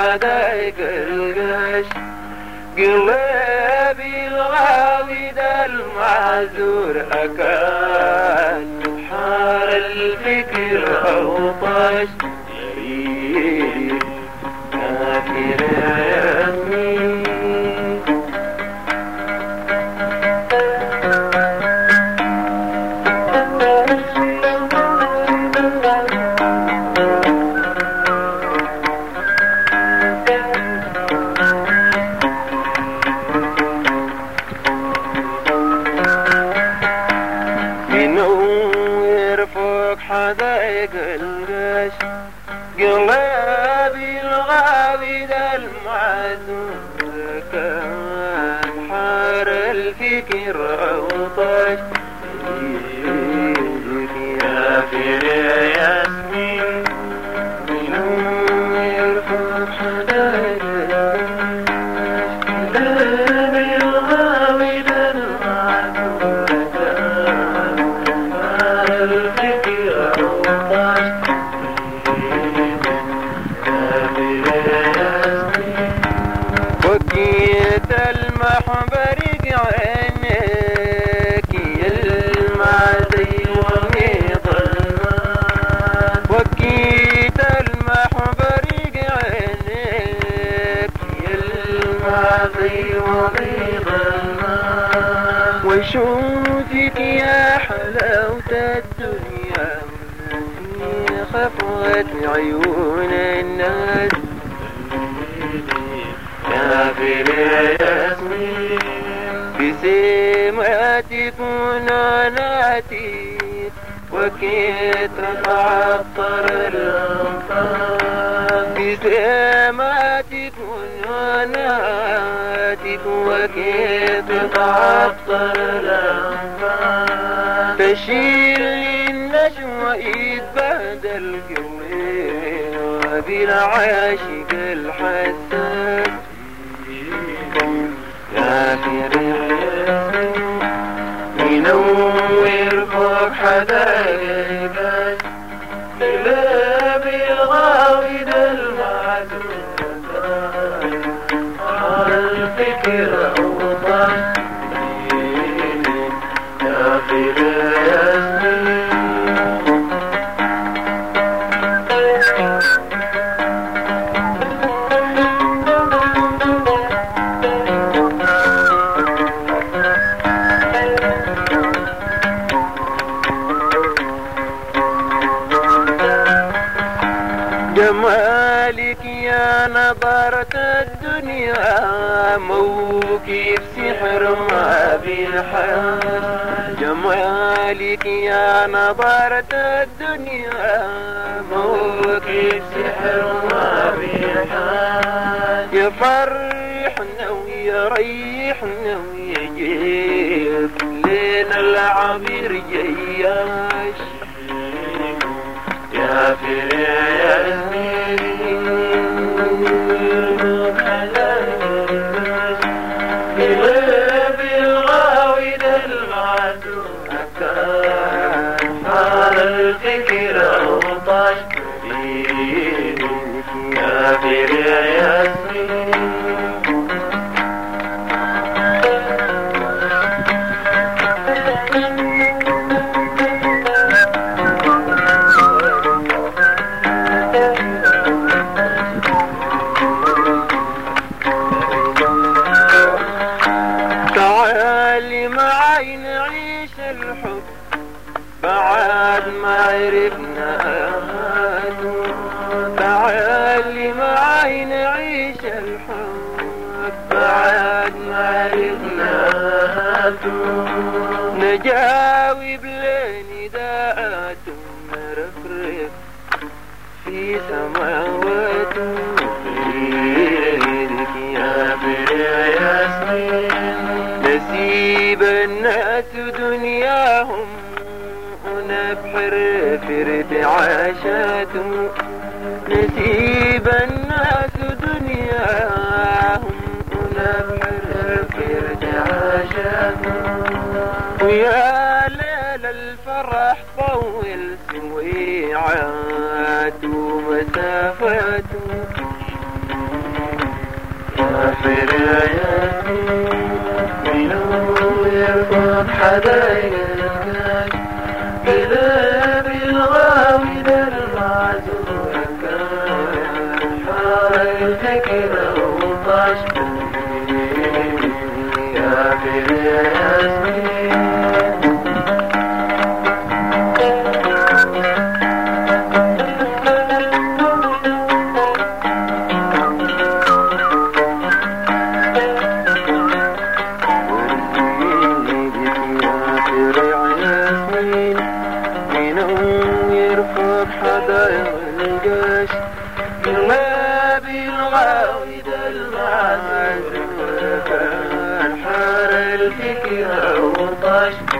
حدايق القش قلبي الغاوي المعذور أكاد حار الفكر أوطش يريد كافر ياسمين ينور فوق حدايق القش قلبي الغاوي ذا المعذور كان حار الفكر أوطش يا فير ياسمين ينور فوق حدايق القش قلبي الغاوي ذا المعذور كان حار الفكر أوطش وكيت المحبر عينك يلمع زي وميض الماء وكيت المحبر عينك يلمع زي وميض الماء وشوفك يا حلاوة الدنيا في خفوة عيون الناس يا ياسمين بسماتك وناناتي وكيت تعطر الأنفاس بسماتك وناناتك وكيت تعطر الأنفاس تشيل النجوى يتبادل قوي وبالعاشق الحساس يا خير ينور فوق حدايقك قلبي الغاوي المعدود الفكر أوطن يا خير ياسمين جمالك يا نظرة الدنيا موكب سحر ما بالحال جمالك يا نظرة الدنيا موكب سحر ما بالحال يفرحنا ويريحنا ويجيب لنا العبير جياش يا فير يا قلبي الغاوي المعدوم كان حال الفكر أوطش يا فير يا ياسمين تعالي معي نعيش الحب بعد ما عرفنا أهانه تعالي معي نعيش الحب بعد ما عرفنا أهانه نجاوب لنداءات نرفرف في سماواته غيرك يا بريع ياسمين نسيب الناس دنياهم ونبحر في ارتعاشاتهم نسيب الناس دنياهم ونبحر في ارتعاشاتهم ويا ليل الفرح طول سويعات ومسافات يافر ياسمين منو يرفض حدايقك كذا بالغاوي المعزول كان حار الفكرة وطاش يافر ياسمين القش ما بالغاوي المعز كان حار الفكرة وطش